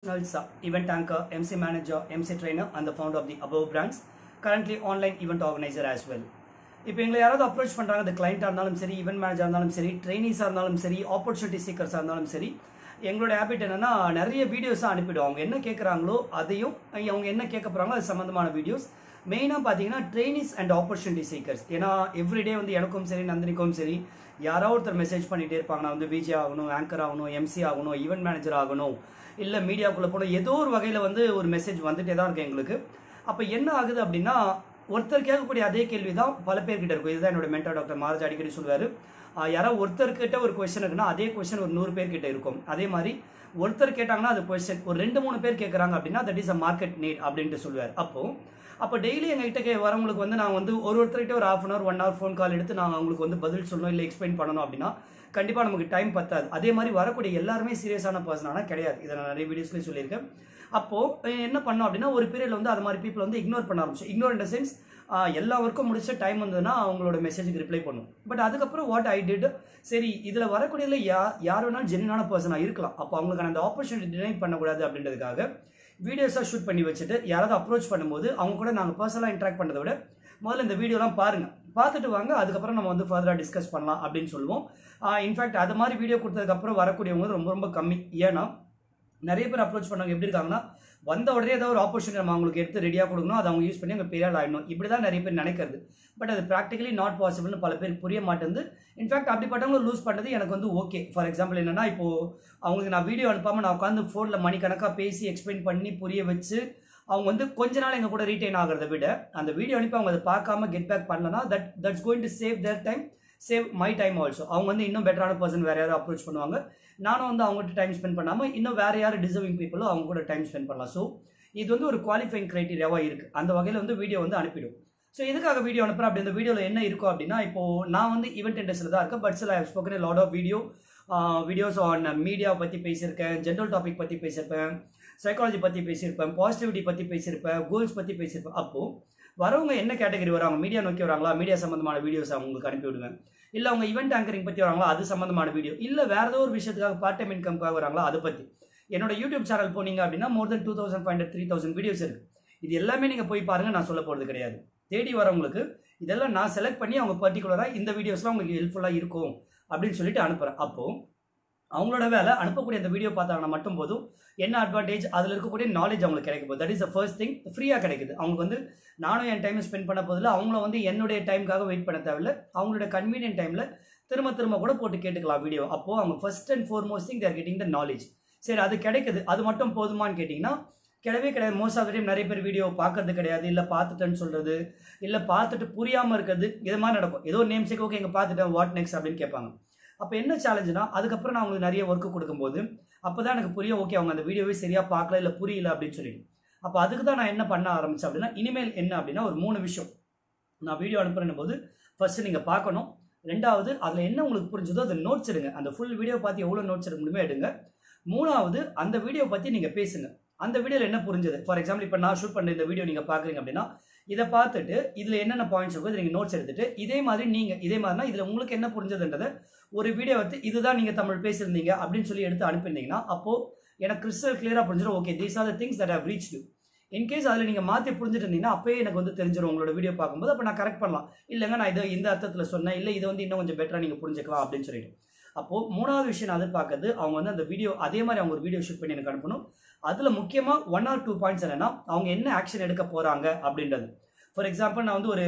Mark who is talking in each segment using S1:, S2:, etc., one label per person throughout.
S1: professionals, uh, event anchor, MC manager, MC trainer, and the founder of the above brands. Currently online event organizer as well. இப்போ எங்களை யாராவது approach பண்ணுறாங்க அது கிளைண்ட்டாக இருந்தாலும் சரி event மேனேஜராக இருந்தாலும் சரி ட்ரைனிஸாக இருந்தாலும் சரி ஆப்பர்ச்சுனிட்டி சீக்கர்ஸாக இருந்தாலும் சரி எங்களோட ஹேபிட் என்னன்னா நிறைய வீடியோஸாக அனுப்பிடுவோம் அவங்க என்ன கேட்குறாங்களோ அதையும் அவங்க என்ன கேட்க போகிறாங்களோ அது சம்மந்தமான வீடியோஸ் மெயினாக பார்த்தீங்கன்னா ட்ரைனிஸ் அண்ட் ஆப்பர்ச்சுனிட்டி சீக்கர்ஸ் ஏன்னா எவ்ரிடே வந்து எனக்கும் சரி நந்தினிக்கும் சரி யாரோ ஒருத்தர் மெசேஜ் பண்ணிகிட்டே இருப்பாங்க நான் வந்து விஜே ஆகணும் ஆங்கர் ஆகணும் எம்சி ஆகணும் ஈவெண்ட் மேனேஜர் ஆகணும் இல்லை மீடியாக்குள்ளே போகணும் ஏதோ ஒரு வகையில் வந்து ஒரு மெசேஜ் வந்துட்டே தான் இருக்கு எங்களுக்கு அப்போ என்ன ஆகுது அப்படின்னா ஒருத்தர் கேட்கக்கூடிய அதே கேள்வி தான் பல பேர்கிட்ட இருக்கும் இதுதான் என்னோட மென்டர் டாக்டர் மாரஜ் அடிக்கடி சொல்லுவார் யாராவது ஒருத்தர்கிட்ட ஒரு கொஸ்டின் இருக்குன்னா அதே கொஸ்டின் ஒரு நூறு பேர்கிட்ட இருக்கும் அதே மாதிரி ஒருத்தர் கேட்டாங்கன்னா அது கொஸ்டின் ஒரு ரெண்டு மூணு பேர் கேட்குறாங்க அப்படின்னா that is a market need அப்படின்ட்டு சொல்லுவார் அப்போ அப்போ டெய்லி எங்ககிட்ட கே வரவங்களுக்கு வந்து நான் வந்து ஒரு ஒருத்தர்கிட்ட ஒரு half an hour one hour phone call எடுத்து நாங்கள் அவங்களுக்கு வந்து பதில் சொல்லணும் இல்லை எக்ஸ்பிளைன் பண்ணணும் அப்படின்னா கண்டிப்பாக நமக்கு டைம் பத்தாது அதே மாதிரி வரக்கூடிய எல்லாருமே சீரியஸான பர்சனானா கிடையாது இதை நான் நிறைய வீடியோஸ்லேயும் சொல்லியிருக்கேன் அப்போது என்ன பண்ணோம் அப்படின்னா ஒரு பீரியடில் வந்து அது மாதிரி பீப்புள் வந்து இக்னோர் பண்ண ஆரம்பிச்சு இக்னோர் இன் த சென்ஸ் எல்லா ஒர்க்கும் முடிச்ச டைம் வந்ததுன்னா அவங்களோட மெசேஜுக்கு ரிப்ளை பண்ணும் பட் அதுக்கப்புறம் வாட் ஐ டிட் சரி இதில் வரக்கூடியதில் யா யார் வேணாலும் ஜென்யூனான பர்சனாக இருக்கலாம் அப்போ அவங்களுக்கு அந்த ஆப்பர்ச்சுனிட்டி டினை பண்ணக்கூடாது அப்படின்றதுக்காக வீடியோஸாக ஷூட் பண்ணி வச்சுட்டு யாராவது அப்ரோச் பண்ணும்போது அவங்க கூட நாங்கள் பர்சனலாக இன்ட்ராக்ட் பண்ணுறதை விட முதல்ல இந்த வீடியோலாம் பாருங்கள் பார்த்துட்டு வாங்க அதுக்கப்புறம் நம்ம வந்து ஃபர்தராக டிஸ்கஸ் பண்ணலாம் அப்படின்னு சொல்லுவோம் இன்ஃபேக்ட் அது மாதிரி வீடியோ கொடுத்ததுக்கப்புறம் வரக்கூடியவங்க ரொம்ப ரொம்ப கம்மி ஏன்னா நிறைய பேர் அப்ரோச் பண்ணவங்க எப்படி இருக்காங்கன்னா வந்த உடனே ஏதாவது ஒரு ஆப்பர்ச்சுனிட்டி நம்ம அவங்களுக்கு எடுத்து ரெடியாக கொடுக்கணும் அதை அவங்க யூஸ் பண்ணி அங்கே பெரிய ஆள் ஆகிடணும் இப்படி தான் நிறைய பேர் நினைக்கிறது பட் அது ப்ராக்டிகலி நாட் பாசிபிள்னு பல பேர் புரிய மாட்டேங்குது இன்ஃபேக்ட் அப்படிப்பட்டவங்க லூஸ் பண்ணது எனக்கு வந்து ஓகே ஃபார் எக்ஸாம்பிள் என்னன்னா இப்போது அவங்களுக்கு நான் வீடியோ அனுப்பாமல் நான் உட்காந்து ஃபோனில் மணிக்கணக்காக பேசி எக்ஸ்பிளைன் பண்ணி புரிய வச்சு அவங்க வந்து கொஞ்ச நாள் எங்கள் கூட ரீட்டைன் ஆகிறத விட அந்த வீடியோ அனுப்பி அவங்க அதை பார்க்காம கெட் பேக் பண்ணலன்னா that that's going to save their time save my time also அவங்க வந்து இன்னும் பெட்டரான பர்சன் வேறு யாரும் அப்ரோச் பண்ணுவாங்க நானும் வந்து அவங்ககிட்ட டைம் ஸ்பெண்ட் பண்ணாமல் இன்னும் வேறு யார் டிசர்விங் பீப்புளோ அவங்க கூட டைம் ஸ்பெண்ட் பண்ணலாம் ஸோ இது வந்து ஒரு குவாலிஃபைங் க்ரைட்டீரியாவாக இருக்குது அந்த வகையில் வந்து வீடியோ வந்து அனுப்பிடும் ஸோ எதுக்காக வீடியோ அனுப்புகிறேன் அப்படி இந்த வீடியோவில் என்ன இருக்கும் அப்படின்னா இப்போது நான் வந்து ஈவெண்ட் இண்டஸ்ட்ரியில் தான் இருக்கேன் பட் சில I spoken lot of video videos on மீடியாவை பற்றி பேசியிருக்கேன் ஜென்ரல் டாபிக் பற்றி பேசியிருப்பேன் சைக்காலஜி பற்றி பேசியிருப்பேன் பாசிட்டிவிட்டி பற்றி பேசியிருப்பேன் கோல்ஸ் பற்றி பேசியிருப்பேன் அப்போது வரவங்க என்ன கேட்டகரி வராங்க மீடியா நோக்கி வராங்களா மீடியா சம்மந்தமான வீடியோஸ் அவங்களுக்கு அனுப்பி விடுவேன் இல்லை அவங்க ஈவெண்ட் ஆங்கரிங் பற்றி வராங்களா அது சம்மந்தமான வீடியோ இல்லை வேறு ஏதோ ஒரு விஷயத்துக்காக பார்ட் டைம் இன்கம்காக வராங்களா அதை பற்றி என்னோட யூடியூப் சேனல் போனீங்க அப்படின்னா more than two thousand five hundred three thousand videos இருக்குது இது எல்லாமே நீங்கள் போய் பாருங்கள் நான் சொல்ல போகிறது கிடையாது தேடி வரவங்களுக்கு இதெல்லாம் நான் செலக்ட் பண்ணி அவங்க பர்டிகுலராக இந்த வீடியோஸ்லாம் உங்களுக்கு ஹெல்ப்ஃபுல்லாக இருக்கும் அப்படின்னு சொல்லிட்டு அனுப்புகிறேன் அப்போது அவங்களோட வேலை அனுப்பக்கூடிய அந்த வீடியோ பார்த்தாங்கன்னா மட்டும் போதும் என்ன அட்வான்டேஜ் அதில் இருக்கக்கூடிய நாலேஜ் அவங்களுக்கு கிடைக்கும் போது that is the first thing ஃப்ரீயாக கிடைக்குது அவங்க வந்து நானும் என் டைம் ஸ்பெண்ட் பண்ண போதில் அவங்கள வந்து என்னுடைய டைமுக்காக வெயிட் பண்ண தேவையில்ல அவங்களோட கன்வீனியன்ட் டைமில் திரும்ப திரும்ப கூட போட்டு கேட்டுக்கலாம் வீடியோ அப்போது அவங்க first and foremost thing they're getting the knowledge சரி அது கிடைக்குது அது மட்டும் போதுமான்னு கேட்டிங்கன்னா கிடையவே கிடையாது மோஸ்ட் ஆஃப் டைம் நிறைய பேர் வீடியோ பார்க்கறது கிடையாது இல்லை பார்த்துட்டேன்னு சொல்கிறது இல்லை பார்த்துட்டு புரியாமல் இருக்கிறது இது மாதிரி நடக்கும் ஏதோ நேம் சேக் ஓகே இங்கே பார்த்துட்டேன் வாட் நெக்ஸ்ட் அப்படின்னு கேட்பாங்க அப்போ என்ன சேலஞ்சுனா அதுக்கப்புறம் நான் அவங்களுக்கு நிறைய ஒர்க்கு கொடுக்கும்போது அப்போ தான் எனக்கு புரியும் ஓகே அவங்க அந்த வீடியோவே சரியாக பார்க்கல இல்லை புரியல அப்படின்னு சொல்லிட்டு அப்போ அதுக்கு தான் நான் என்ன பண்ண ஆரம்பித்தேன் அப்படின்னா இனிமேல் என்ன அப்படின்னா ஒரு மூணு விஷயம் நான் வீடியோ அனுப்புறேன் போது ஃபஸ்ட்டு நீங்கள் பார்க்கணும் ரெண்டாவது அதில் என்ன உங்களுக்கு புரிஞ்சதோ அதை நோட்ஸ் எடுங்க அந்த ஃபுல் வீடியோ பார்த்து எவ்வளோ நோட்ஸ் எடுக்க முடியுமோ எடுங்க மூணாவது அந்த வீடியோ பற்றி நீங்கள் பேசுங்க அந்த வீடியோவில் என்ன புரிஞ்சது ஃபார் எக்ஸாம்பிள் இப்போ நான் ஷூட் பண்ண இந்த வீடியோ நீங்கள் பார்க்குறீங்க அப்படின்னா இதை பார்த்துட்டு இதில் என்னென்ன பாயிண்ட்ஸ் இருக்கோ நீங்கள் நோட்ஸ் எடுத்துட்டு இதே மாதிரி நீங்கள் இதே மாதிரினா இதில் உங்களுக்கு என்ன புரிஞ்சதுன்றதை ஒரு வீடியோ வந்து இதுதான் நீங்கள் தமிழ் பேசியிருந்தீங்க அப்படின்னு சொல்லி எடுத்து அனுப்பியிருந்தீங்கன்னா அப்போது எனக்கு கிறிஸ்டல் கிளியராக புரிஞ்சிடும் okay these are the things that have reach you in case அதில் நீங்கள் மாற்றி புரிஞ்சுட்டு இருந்தீங்கன்னா அப்போயே எனக்கு வந்து தெரிஞ்சிடும் உங்களோட வீடியோ பார்க்கும்போது அப்போ நான் கரெக்ட் பண்ணலாம் இல்லைங்க நான் இதை இந்த அர்த்தத்தில் சொன்னேன் இல்லை இதை வந்து இன்னும் கொஞ்சம் பெட்டராக நீங்கள் புரிஞ்சுக்கலாம் அப்படின்னு சொல்லிட்டு அப்போது மூணாவது விஷயம் நான் எதிர்பார்க்கறது அவங்க வந்து அந்த வீடியோ அதே மாதிரி அவங்க ஒரு வீடியோ ஷூட் பண்ணி எனக்கு அனுப்பணும் அதில் முக்கியமாக ஒன் ஆர் டூ பாயிண்ட்ஸ் என்னென்னா அவங்க என்ன ஆக்ஷன் எடுக்க போகிறாங்க அப்படின்றது ஃபார் எக்ஸாம்பிள் நான் வந்து ஒரு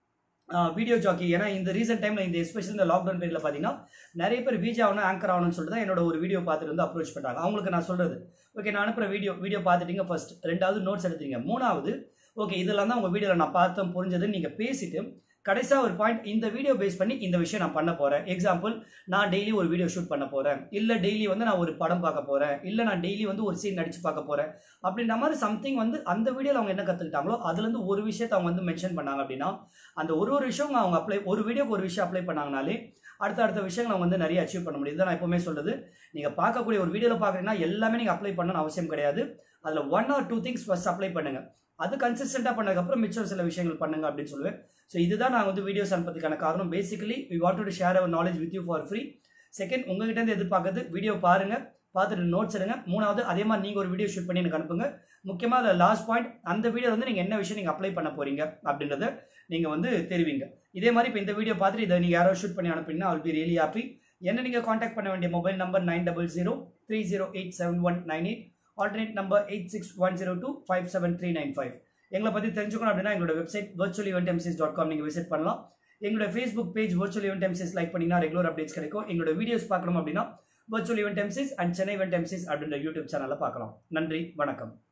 S1: வீடியோ ஜாக்கி ஏன்னா இந்த ரீசெண்ட் டைமில் இந்த எஸ்பெஷல் இந்த லாக்டவுன் பீரியடில் பார்த்தீங்கன்னா நிறைய பேர் வீஜ் ஆகணும் ஆங்கர் ஆகணும்னு சொல்லிட்டு தான் என்னோட ஒரு வீடியோ பார்த்துட்டு வந்து அப்ரோச் பண்ணுறாங்க அவங்களுக்கு நான் சொல்கிறது ஓகே நான் அனுப்புகிற வீடியோ வீடியோ பார்த்துட்டீங்க ஃபர்ஸ்ட் ரெண்டாவது நோட்ஸ் எடுத்தீங்க மூணாவது ஓகே இதெல்லாம் தான் உங்கள் வீடியோவில் நான் பார்த்தேன் புரிஞ்சதுன்னு நீங்கள் பேசிட்டு கடைசியாக ஒரு பாயிண்ட் இந்த வீடியோ பேஸ் பண்ணி இந்த விஷயம் நான் பண்ண போகிறேன் எக்ஸாம்பிள் நான் டெய்லி ஒரு வீடியோ ஷூட் பண்ண போகிறேன் இல்லை டெய்லி வந்து நான் ஒரு படம் பார்க்க போகிறேன் இல்லை நான் டெய்லி வந்து ஒரு சீன் நடிச்சு பார்க்க போகிறேன் அப்படின்ற மாதிரி சம்திங் வந்து அந்த வீடியோவில் அவங்க என்ன கற்றுக்கிட்டாங்களோ அதுலேருந்து ஒரு விஷயத்தை அவங்க வந்து மென்ஷன் பண்ணாங்க அப்படின்னா அந்த ஒரு ஒரு விஷயம் அவங்க அப்ளை ஒரு வீடியோக்கு ஒரு விஷயம் அப்ளை பண்ணாங்கனாலே அடுத்த அடுத்த விஷயங்களை அவங்க வந்து நிறைய அச்சீவ் பண்ண முடியுது நான் எப்போவுமே சொல்கிறது நீங்கள் பார்க்கக்கூடிய ஒரு வீடியோவில் பார்க்குறீங்கன்னா எல்லாமே நீங்கள் அப்ளை பண்ணணும்னு அவசியம் கிடையாது அதில் one or two things first apply பண்ணுங்கள் அது கன்சிஸ்டண்ட்டாக பண்ணதுக்கப்புறம் மிச்சம் சில விஷயங்கள் பண்ணுங்க அப்படின்னு சொல்லுவேன் ஸோ இதுதான் நான் வந்து வீடியோஸ் அனுப்பதுக்கான காரணம் basically we want to share our knowledge with you for free second உங்ககிட்ட இருந்து எதிர்பார்க்கறது வீடியோ பாருங்க பார்த்துட்டு நோட்ஸ் எடுங்க மூணாவது அதே மாதிரி நீங்கள் ஒரு வீடியோ ஷூட் பண்ணி எனக்கு அனுப்புங்க முக்கியமாக அதில் லாஸ்ட் பாயிண்ட் அந்த வீடியோ வந்து நீங்கள் என்ன விஷயம் நீங்கள் அப்ளை பண்ண போறீங்க அப்படின்றத நீங்கள் வந்து தெரிவிங்க இதே மாதிரி இப்போ இந்த வீடியோ பார்த்துட்டு இதை நீங்கள் யாரோ ஷூட் பண்ணி அனுப்பிங்கன்னா I'll be really happy என்ன நீங்கள் காண்டாக்ட் பண்ண வேண்டிய mobile number nine double zero three zero eight seven one nine eight alternate number eight six one zero two five seven three nine five எங்களை பற்றி தெரிஞ்சுக்கணும் அப்படின்னா எங்களோட website virtual event mcs dot com நீங்கள் visit பண்ணலாம் எங்களோட Facebook page virtual event mcs like பண்ணிங்கன்னா regular updates கிடைக்கும் எங்களோட வீடியோஸ் பார்க்கணும் அப்படின்னா virtual event mcs and Chennai event mcs அப்படின்ற யூடியூப் சேனலில் பார்க்கலாம் நன்றி வணக்கம்